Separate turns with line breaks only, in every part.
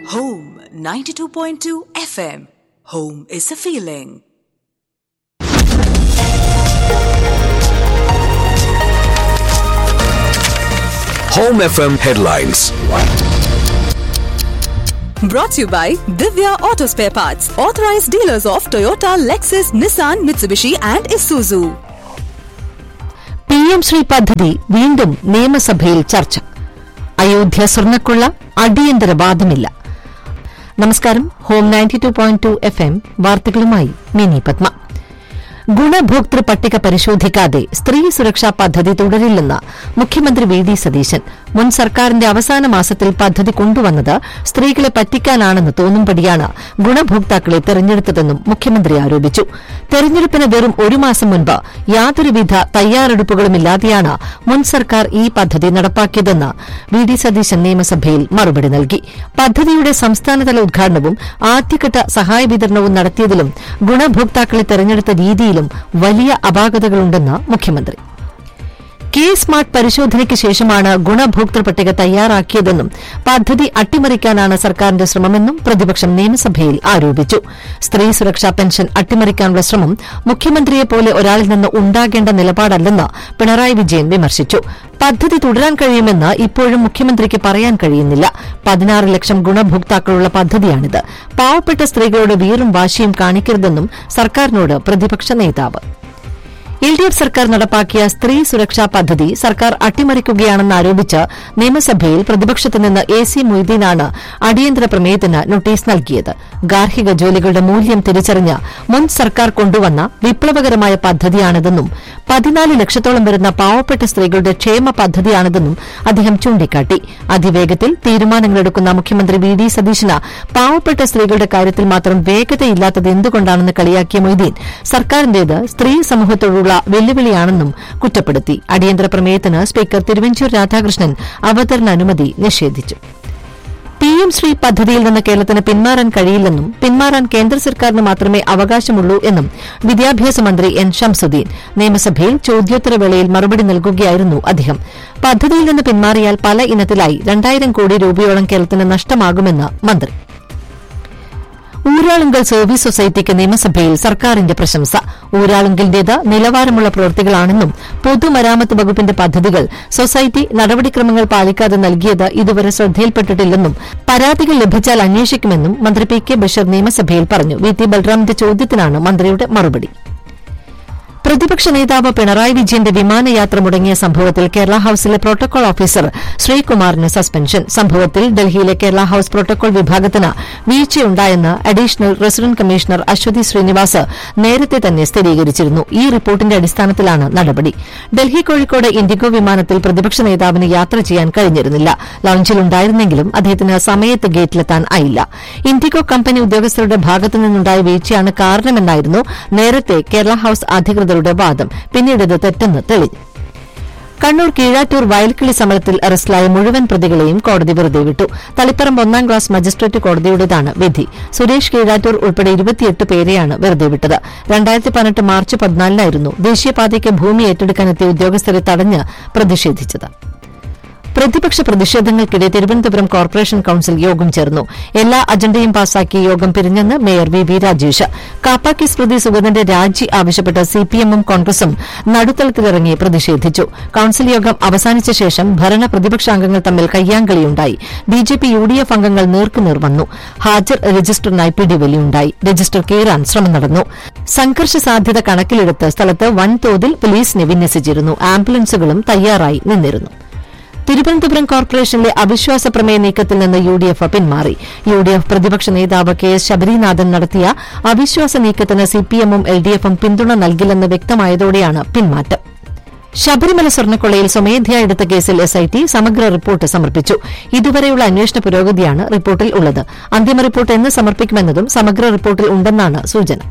Home 92.2 FM. Home is a feeling.
Home FM headlines.
Brought to you by Divya Auto Spare Parts, authorized dealers of Toyota, Lexus, Nissan, Mitsubishi, and Isuzu.
P M Shri പദ്ധതി വീണ്ടും നിയമസഭയിൽ ചർച്ച അയോധ്യ സ്വർണ്ണക്കൊള്ള അടിയന്തര വാദമില്ല നമസ്കാരം home ninety two point two F M വാർത്തകളുമായി മിനി പത്മ ഗുണഭോക്തൃ പട്ടിക പരിശോധിക്കാതെ സ്ത്രീ സുരക്ഷാ പദ്ധതി തുടരില്ലെന്ന് മുഖ്യമന്ത്രി വി ഡി സതീശൻ മുൻ സർക്കാരിന്റെ അവസാന മാസത്തിൽ പദ്ധതി കൊണ്ടുവന്നത് സ്ത്രീകളെ പറ്റിക്കാനാണെന്ന് തോന്നുംപടിയാണ് ഗുണഭോക്താക്കളെ തെരഞ്ഞെടുത്തതെന്നും മുഖ്യമന്ത്രി ആരോപിച്ചു തെരഞ്ഞെടുപ്പിന് വെറും ഒരു മാസം മുൻപ് യാതൊരുവിധ തയ്യാറെടുപ്പുകളുമില്ലാതെയാണ് മുൻ സർക്കാർ ഈ പദ്ധതി നടപ്പാക്കിയതെന്ന് വി ഡി സതീശൻ നിയമസഭയിൽ മറുപടി നൽകി പദ്ധതിയുടെ സംസ്ഥാനതല ഉദ്ഘാടനവും ആദ്യഘട്ട സഹായ വിതരണവും നടത്തിയതിലും ഗുണഭോക്താക്കളെ തെരഞ്ഞെടുത്ത രീതിയിലും വലിയ അപാകതകളുണ്ടെന്ന് മുഖ്യമന്ത്രി കെ സ്മാർട്ട് പരിശോധനയ്ക്ക് ശേഷമാണ് ഗുണഭോക്തൃ പട്ടിക തയ്യാറാക്കിയതെന്നും പദ്ധതി അട്ടിമറിക്കാനാണ് സർക്കാരിന്റെ ശ്രമമെന്നും പ്രതിപക്ഷം നിയമസഭയിൽ ആരോപിച്ചു സ്ത്രീ സുരക്ഷാ പെൻഷൻ അട്ടിമറിക്കാനുള്ള ശ്രമം മുഖ്യമന്ത്രിയെപ്പോലെ ഒരാളിൽ നിന്ന് ഉണ്ടാകേണ്ട നിലപാടല്ലെന്ന് പിണറായി വിജയൻ വിമർശിച്ചു പദ്ധതി തുടരാൻ കഴിയുമെന്ന് ഇപ്പോഴും മുഖ്യമന്ത്രിക്ക് പറയാൻ കഴിയുന്നില്ല പതിനാറ് ലക്ഷം ഗുണഭോക്താക്കളുള്ള പദ്ധതിയാണിത് പാവപ്പെട്ട സ്ത്രീകളുടെ വീറും വാശിയും കാണിക്കരുതെന്നും സർക്കാരിനോട് പ്രതിപക്ഷ നേതാവ് എൽ ഡി എഫ് സർക്കാർ നടപ്പാക്കിയ സ്ത്രീ സുരക്ഷാ പദ്ധതി സർക്കാർ അട്ടിമറിക്കുകയാണെന്ന് ആരോപിച്ച് നിയമസഭയിൽ പ്രതിപക്ഷത്ത് നിന്ന് എ സി മൊയ്തീനാണ് അടിയന്തര പ്രമേയത്തിന് നോട്ടീസ് നൽകിയത് ഗാർഹിക ജോലികളുടെ മൂല്യം തിരിച്ചറിഞ്ഞ് മുൻ സർക്കാർ കൊണ്ടുവന്ന വിപ്ലവകരമായ പദ്ധതിയാണിതെന്നും പതിനാല് ലക്ഷത്തോളം വരുന്ന പാവപ്പെട്ട സ്ത്രീകളുടെ ക്ഷേമ പദ്ധതിയാണിതെന്നും അദ്ദേഹം ചൂണ്ടിക്കാട്ടി അതിവേഗത്തിൽ തീരുമാനങ്ങളെടുക്കുന്ന മുഖ്യമന്ത്രി വി ഡി സതീശന് പാവപ്പെട്ട സ്ത്രീകളുടെ കാര്യത്തിൽ മാത്രം വേഗതയില്ലാത്തത് എന്തുകൊണ്ടാണെന്ന് കളിയാക്കിയ മൊയ്തീൻ സർക്കാരിന്റേത് സ്ത്രീ സമൂഹത്തോടുള്ള വെല്ലുവിളിയാണെന്നും കുറ്റപ്പെടുത്തി അടിയന്തര പ്രമേയത്തിന് സ്പീക്കർ തിരുവഞ്ചൂർ രാധാകൃഷ്ണൻ അവതരണാനുമതി നിഷേധിച്ചു പി എം ശ്രീ പദ്ധതിയിൽ നിന്ന് കേരളത്തിന് പിന്മാറാൻ കഴിയില്ലെന്നും പിന്മാറാൻ കേന്ദ്ര സർക്കാരിന് മാത്രമേ അവകാശമുള്ളൂ എന്നും വിദ്യാഭ്യാസ മന്ത്രി എൻ ഷംസുദ്ദീൻ നിയമസഭയിൽ ചോദ്യോത്തരവേളയിൽ മറുപടി നൽകുകയായിരുന്നു അദ്ദേഹം പദ്ധതിയിൽ നിന്ന് പിന്മാറിയാൽ പല ഇനത്തിലായി രണ്ടായിരം കോടി രൂപയോളം കേരളത്തിന് നഷ്ടമാകുമെന്ന് മന്ത്രി ഊരാളുങ്കൽ സർവീസ് സൊസൈറ്റിക്ക് നിയമസഭയിൽ സർക്കാരിന്റെ പ്രശംസ ഊരാളുങ്കലിന്റേത് നിലവാരമുള്ള പ്രവൃത്തികളാണെന്നും പൊതുമരാമത്ത് വകുപ്പിന്റെ പദ്ധതികൾ സൊസൈറ്റി നടപടിക്രമങ്ങൾ പാലിക്കാതെ നൽകിയത് ഇതുവരെ ശ്രദ്ധയിൽപ്പെട്ടിട്ടില്ലെന്നും പരാതികൾ ലഭിച്ചാൽ അന്വേഷിക്കുമെന്നും മന്ത്രി പി കെ ബഷീർ നിയമസഭയിൽ പറഞ്ഞു വി ടി ബൽറാമിന്റെ ചോദ്യത്തിനാണ് മന്ത്രിയുടെ മറുപടി പ്രതിപക്ഷ നേതാവ് പിണറായി വിജയന്റെ വിമാനയാത്ര മുടങ്ങിയ സംഭവത്തിൽ കേരള ഹൌസിലെ പ്രോട്ടോകോൾ ഓഫീസർ ശ്രീകുമാറിന് സസ്പെൻഷൻ സംഭവത്തിൽ ഡൽഹിയിലെ കേരള ഹൌസ് പ്രോട്ടോകോൾ വിഭാഗത്തിന് വീഴ്ചയുണ്ടായെന്ന് additional resident commissioner Aswathy Srinivas നേരത്തെ തന്നെ സ്ഥിരീകരിച്ചിരുന്നു ഈ റിപ്പോർട്ടിന്റെ അടിസ്ഥാനത്തിലാണ് നടപടി ഡൽഹി കോഴിക്കോട് ഇൻഡിഗോ വിമാനത്തിൽ പ്രതിപക്ഷ നേതാവിന് യാത്ര ചെയ്യാൻ കഴിഞ്ഞിരുന്നില്ല ലോഞ്ചിലുണ്ടായിരുന്നെങ്കിലും അദ്ദേഹത്തിന് സമയത്ത് ഗേറ്റിലെത്താൻ ആയില്ല ഇൻഡിഗോ കമ്പനി ഉദ്യോഗസ്ഥരുടെ ഭാഗത്തുനിന്നുണ്ടായ വീഴ്ചയാണ് കാരണമെന്നായിരുന്നു നേരത്തെ കേരള ഹൌസ് അധികൃതരുടെ വാദം പിന്നീട് ഇത് തെറ്റെന്ന് തെളിഞ്ഞു കണ്ണൂർ കീഴാറ്റൂർ വയൽക്കിളി സമരത്തിൽ അറസ്റ്റിലായ മുഴുവൻ പ്രതികളെയും കോടതി വെറുതെ വിട്ടു തളിപ്പറമ്പ് ഒന്നാം ക്ലാസ് മജിസ്ട്രേറ്റ് കോടതിയുടേതാണ് വിധി സുരേഷ് കീഴാറ്റൂർ ഉൾപ്പെടെ ഇരുപത്തിയെട്ട് പേരെയാണ് വെറുതെ വിട്ടത് രണ്ടായിരത്തി പതിനെട്ട് മാർച്ച് പതിനാലിനായിരുന്നു ദേശീയപാതയ്ക്ക് ഭൂമി ഏറ്റെടുക്കാനെത്തിയ ഉദ്യോഗസ്ഥരെ തടഞ്ഞ് പ്രതിഷേധിച്ചത് പ്രതിപക്ഷ പ്രതിഷേധങ്ങൾക്കിടെ തിരുവനന്തപുരം കോർപ്പറേഷൻ കൌൺസിൽ യോഗം ചേർന്നു എല്ലാ അജണ്ടയും പാസാക്കി യോഗം പിരിഞ്ഞെന്ന് മേയർ വി വി രാജേഷ് കാപ്പാക്കി സ്മൃതി സുഗതന്റെ രാജി ആവശ്യപ്പെട്ട് സിപിഎമ്മും കോൺഗ്രസും നടുത്തളത്തിലിറങ്ങി പ്രതിഷേധിച്ചു കൌൺസിൽ യോഗം അവസാനിച്ച ശേഷം ഭരണ പ്രതിപക്ഷാംഗങ്ങൾ തമ്മിൽ കയ്യാങ്കളിയുണ്ടായി ബിജെപി യു ഡി എഫ് അംഗങ്ങൾ നേർക്കുനേർ വന്നു ഹാജർ രജിസ്റ്ററിനായി പിടിവലിയുണ്ടായി രജിസ്റ്റർ കീറാൻ ശ്രമം നടന്നു സംഘർഷ സാധ്യത കണക്കിലെടുത്ത് സ്ഥലത്ത് വൻതോതിൽ പോലീസിനെ വിന്യസിച്ചിരുന്നു ആംബുലൻസുകളും തയ്യാറായി നിന്നിരുന്നു തിരുവനന്തപുരം കോർപ്പറേഷനിലെ അവിശ്വാസ പ്രമേയ നീക്കത്തിൽ നിന്ന് യു ഡി എഫ് പിന്മാറി യു ഡി എഫ് പ്രതിപക്ഷ നേതാവ് കെ എസ് ശബരിനാഥൻ നടത്തിയ അവിശ്വാസ നീക്കത്തിന് സിപിഎമ്മും എൽ ഡി എഫും പിന്തുണ നൽകില്ലെന്ന് വ്യക്തമായതോടെയാണ് പിന്മാറ്റം ശബരിമല സ്വർണ്ണക്കൊള്ളയിൽ സ്വമേധയാ എടുത്ത കേസിൽ എസ്ഐടി സമഗ്ര റിപ്പോർട്ട് സമർപ്പിച്ചു ഇതുവരെയുള്ള അന്വേഷണ പുരോഗതിയാണ് റിപ്പോർട്ടിൽ ഉള്ളത് അന്തിമ റിപ്പോർട്ട് എന്ന് സമർപ്പിക്കുമെന്നതും സമഗ്ര റിപ്പോർട്ടിൽ ഉണ്ടെന്നാണ് സൂചന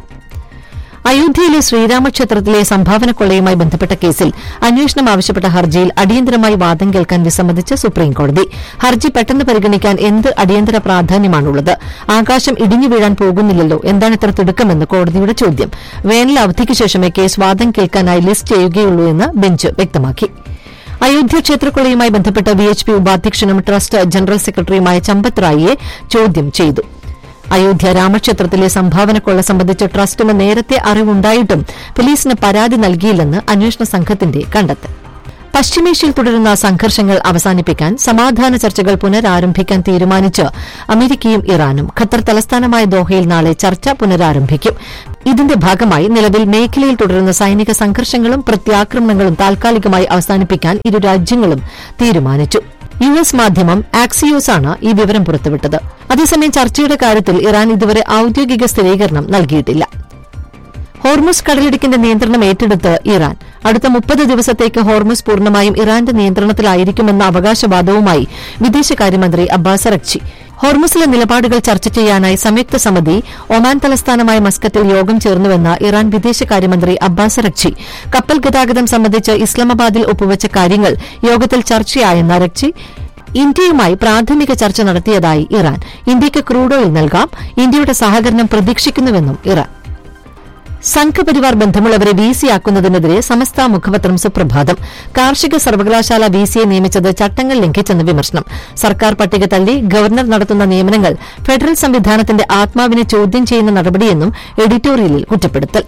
അയോധ്യയിലെ ശ്രീരാമക്ഷേത്രത്തിലെ സംഭാവന കൊള്ളയുമായി ബന്ധപ്പെട്ട കേസിൽ അന്വേഷണം ആവശ്യപ്പെട്ട ഹർജിയിൽ അടിയന്തരമായി വാദം കേൾക്കാൻ വിസമ്മതിച്ച് സുപ്രീംകോടതി ഹർജി പെട്ടെന്ന് പരിഗണിക്കാൻ എന്ത് അടിയന്തര പ്രാധാന്യമാണുള്ളത് ആകാശം ഇടിഞ്ഞു വീഴാൻ പോകുന്നില്ലല്ലോ എന്താണ് ഇത്ര തിടുക്കമെന്ന് കോടതിയുടെ ചോദ്യം വേനൽ അവധിക്ക് ശേഷമേ കേസ് വാദം കേൾക്കാനായി ലിസ്റ്റ് ചെയ്യുകയുള്ളൂ എന്ന് ബെഞ്ച് വ്യക്തമാക്കി അയോധ്യ ക്ഷേത്രക്കൊള്ളയുമായി ബന്ധപ്പെട്ട് വി എച്ച് പി ഉപാധ്യക്ഷനും ട്രസ്റ്റ് ജനറൽ സെക്രട്ടറിയുമായ ചമ്പത് റായിയെ ചോദ്യം ചെയ്തു അയോധ്യ രാമക്ഷേത്രത്തിലെ സംഭാവനക്കൊള്ള സംബന്ധിച്ച് ട്രസ്റ്റിന് നേരത്തെ അറിവുണ്ടായിട്ടും പോലീസിന് പരാതി നൽകിയില്ലെന്ന് അന്വേഷണ സംഘത്തിന്റെ കണ്ടെത്തൽ പശ്ചിമേഷ്യയിൽ തുടരുന്ന സംഘർഷങ്ങൾ അവസാനിപ്പിക്കാൻ സമാധാന ചർച്ചകൾ പുനരാരംഭിക്കാൻ തീരുമാനിച്ച് അമേരിക്കയും ഇറാനും ഖത്തർ തലസ്ഥാനമായ ദോഹയിൽ നാളെ ചർച്ച പുനരാരംഭിക്കും ഇതിന്റെ ഭാഗമായി നിലവിൽ മേഖലയിൽ തുടരുന്ന സൈനിക സംഘർഷങ്ങളും പ്രത്യാക്രമണങ്ങളും താൽക്കാലികമായി അവസാനിപ്പിക്കാൻ ഇരു രാജ്യങ്ങളും തീരുമാനിച്ചു യു എസ് മാധ്യമം ആക്സിയോസ് ആണ് ഈ വിവരം പുറത്തുവിട്ടത് അതേസമയം ചർച്ചയുടെ കാര്യത്തിൽ ഇറാൻ ഇതുവരെ ഔദ്യോഗിക സ്ഥിരീകരണം നൽകിയിട്ടില്ല ഹോർമുസ് കടലിടുക്കിന്റെ നിയന്ത്രണം ഏറ്റെടുത്ത് ഇറാൻ അടുത്ത മുപ്പത് ദിവസത്തേക്ക് ഹോർമുസ് പൂർണ്ണമായും ഇറാന്റെ നിയന്ത്രണത്തിലായിരിക്കുമെന്ന അവകാശവാദവുമായി വിദേശകാര്യമന്ത്രി അബ്ബാസ് അറക്ചി ഹോർമുസിലെ നിലപാടുകൾ ചർച്ച ചെയ്യാനായി സംയുക്ത സമിതി ഒമാൻ തലസ്ഥാനമായ മസ്കറ്റിൽ യോഗം ചേർന്നുവെന്ന് ഇറാൻ വിദേശകാര്യമന്ത്രി അബ്ബാസ് അറക്ചി കപ്പൽ ഗതാഗതം സംബന്ധിച്ച് ഇസ്ലാമാബാദിൽ ഒപ്പുവച്ച കാര്യങ്ങൾ യോഗത്തിൽ ചർച്ചയായെന്ന് അറക്ചി ഇന്ത്യയുമായി പ്രാഥമിക ചർച്ച നടത്തിയതായി ഇറാൻ ഇന്ത്യയ്ക്ക് ക്രൂഡ് ഓയിൽ നൽകാം ഇന്ത്യയുടെ സഹകരണം പ്രതീക്ഷിക്കുന്നുവെന്നും ഇറാൻ സംഘപരിവാർ ബന്ധമുള്ളവരെ വിസിയാക്കുന്നതിനെതിരെ സമസ്ത മുഖപത്രം സുപ്രഭാതം കാർഷിക സർവകലാശാല വിസിയെ നിയമിച്ചത് ചട്ടങ്ങൾ ലംഘിച്ചെന്ന് വിമർശനം സർക്കാർ പട്ടിക തള്ളി ഗവർണർ നടത്തുന്ന നിയമനങ്ങൾ ഫെഡറൽ സംവിധാനത്തിന്റെ ആത്മാവിനെ ചോദ്യം ചെയ്യുന്ന നടപടിയെന്നും എഡിറ്റോറിയലിൽ കുറ്റപ്പെടുത്തൽ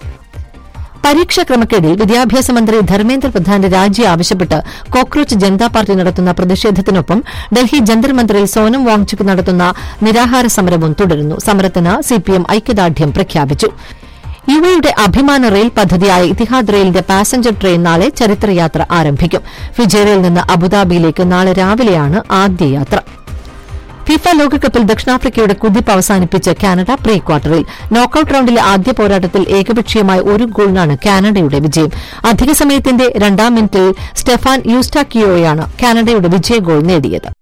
പരീക്ഷാ ക്രമക്കേടിൽ വിദ്യാഭ്യാസ മന്ത്രി ധർമ്മേന്ദ്ര പ്രധാന്റെ രാജി ആവശ്യപ്പെട്ട് കോക്രോച്ച് ജനതാ പാർട്ടി നടത്തുന്ന പ്രതിഷേധത്തിനൊപ്പം ഡൽഹി ജന്തർ മന്ദിറിൽ സോനം വാങ്ചുക് നടത്തുന്ന നിരാഹാര സമരവും തുടരുന്നു സമരത്തിന് സിപിഎം ഐക്യദാർഢ്യം പ്രഖ്യാപിച്ചു യുഎയുടെ അഭിമാന റെയിൽ പദ്ധതിയായ ഇത്തിഹാദ് റെയിലിന്റെ പാസഞ്ചർ ട്രെയിൻ നാളെ ചരിത്രയാത്ര ആരംഭിക്കും ഫിജേറയിൽ നിന്ന് അബുദാബിയിലേക്ക് നാളെ രാവിലെയാണ് ആദ്യ യാത്ര ഫിഫ ലോകകപ്പിൽ ദക്ഷിണാഫ്രിക്കയുടെ കുതിപ്പ് അവസാനിപ്പിച്ച് കാനഡ പ്രീ ക്വാർട്ടറിൽ നോക്കൌട്ട് റൌണ്ടിലെ ആദ്യ പോരാട്ടത്തിൽ ഏകപക്ഷീയമായ ഒരു ഗോളിനാണ് കാനഡയുടെ വിജയം അധിക സമയത്തിന്റെ രണ്ടാം മിനിറ്റിൽ സ്റ്റെഫാൻ യൂസ്റ്റാക്കിയോയാണ് കാനഡയുടെ വിജയ ഗോൾ നേടിയത്